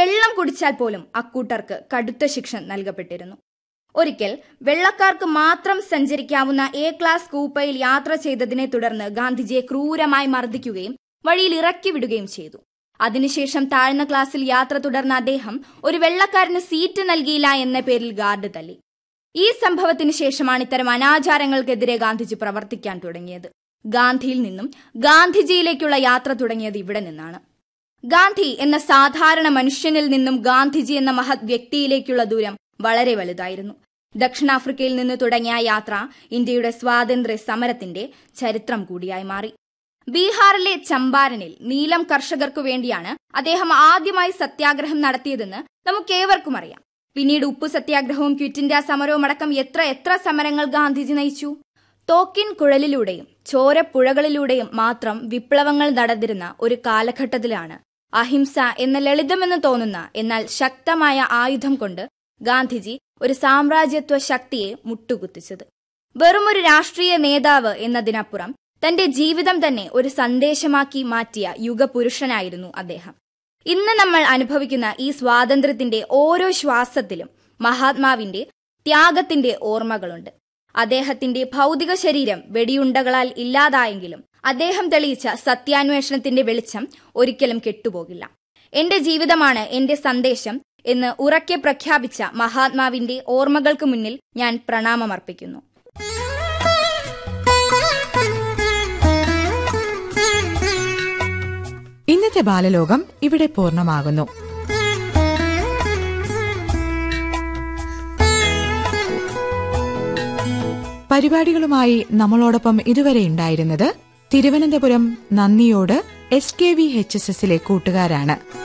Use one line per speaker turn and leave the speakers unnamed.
വെള്ളം കുടിച്ചാൽ പോലും അക്കൂട്ടർക്ക് കടുത്ത ശിക്ഷ നൽകപ്പെട്ടിരുന്നു ഒരിക്കൽ വെള്ളക്കാർക്ക് മാത്രം സഞ്ചരിക്കാവുന്ന എ ക്ലാസ് കൂപ്പയിൽ യാത്ര ചെയ്തതിനെ തുടർന്ന് ഗാന്ധിജിയെ ക്രൂരമായി മർദ്ദിക്കുകയും വഴിയിൽ ഇറക്കി വിടുകയും ചെയ്തു അതിനുശേഷം താഴ്ന്ന ക്ലാസ്സിൽ യാത്ര തുടർന്ന അദ്ദേഹം ഒരു വെള്ളക്കാരന് സീറ്റ് നൽകിയില്ല എന്ന പേരിൽ ഗാർഡ് തല്ലി ഈ സംഭവത്തിന് ശേഷമാണ് ഇത്തരം അനാചാരങ്ങൾക്കെതിരെ ഗാന്ധിജി പ്രവർത്തിക്കാൻ തുടങ്ങിയത് ഗാന്ധിയിൽ നിന്നും ഗാന്ധിജിയിലേക്കുള്ള യാത്ര തുടങ്ങിയത് ഇവിടെ നിന്നാണ് ഗാന്ധി എന്ന സാധാരണ മനുഷ്യനിൽ നിന്നും ഗാന്ധിജി എന്ന മഹത് വ്യക്തിയിലേക്കുള്ള ദൂരം വളരെ വലുതായിരുന്നു ദക്ഷിണാഫ്രിക്കയിൽ നിന്ന് തുടങ്ങിയ യാത്ര ഇന്ത്യയുടെ സ്വാതന്ത്ര്യ സമരത്തിന്റെ ചരിത്രം കൂടിയായി മാറി ബീഹാറിലെ ചമ്പാരനിൽ നീലം കർഷകർക്കു വേണ്ടിയാണ് അദ്ദേഹം ആദ്യമായി സത്യാഗ്രഹം നടത്തിയതെന്ന് നമുക്കേവർക്കും അറിയാം പിന്നീട് ഉപ്പു സത്യാഗ്രഹവും ക്വിറ്റ് ഇന്ത്യ സമരവും അടക്കം എത്ര എത്ര സമരങ്ങൾ ഗാന്ധിജി നയിച്ചു തോക്കിൻ കുഴലിലൂടെയും ചോരപ്പുഴകളിലൂടെയും മാത്രം വിപ്ലവങ്ങൾ നടന്നിരുന്ന ഒരു കാലഘട്ടത്തിലാണ് അഹിംസ എന്ന ലളിതമെന്ന് തോന്നുന്ന എന്നാൽ ശക്തമായ ആയുധം കൊണ്ട് ഗാന്ധിജി ഒരു സാമ്രാജ്യത്വ ശക്തിയെ മുട്ടുകുത്തിച്ചത് വെറുമൊരു രാഷ്ട്രീയ നേതാവ് എന്നതിനപ്പുറം തന്റെ ജീവിതം തന്നെ ഒരു സന്ദേശമാക്കി മാറ്റിയ യുഗപുരുഷനായിരുന്നു അദ്ദേഹം ഇന്ന് നമ്മൾ അനുഭവിക്കുന്ന ഈ സ്വാതന്ത്ര്യത്തിന്റെ ഓരോ ശ്വാസത്തിലും മഹാത്മാവിന്റെ ത്യാഗത്തിന്റെ ഓർമ്മകളുണ്ട് അദ്ദേഹത്തിന്റെ ഭൗതിക ശരീരം വെടിയുണ്ടകളാൽ ഇല്ലാതായെങ്കിലും അദ്ദേഹം തെളിയിച്ച സത്യാന്വേഷണത്തിന്റെ വെളിച്ചം ഒരിക്കലും കെട്ടുപോകില്ല എന്റെ ജീവിതമാണ് എന്റെ സന്ദേശം എന്ന് ഉറക്കെ പ്രഖ്യാപിച്ച മഹാത്മാവിന്റെ ഓർമ്മകൾക്ക് മുന്നിൽ ഞാൻ പ്രണാമമർപ്പിക്കുന്നു
ഇന്നത്തെ ബാലലോകം ഇവിടെ പൂർണ്ണമാകുന്നു പരിപാടികളുമായി നമ്മളോടൊപ്പം ഇതുവരെ ഉണ്ടായിരുന്നത് Thiruvananthapuram Nandiyode S K V H S എസിലെ കൂട്ടുകാരാണ്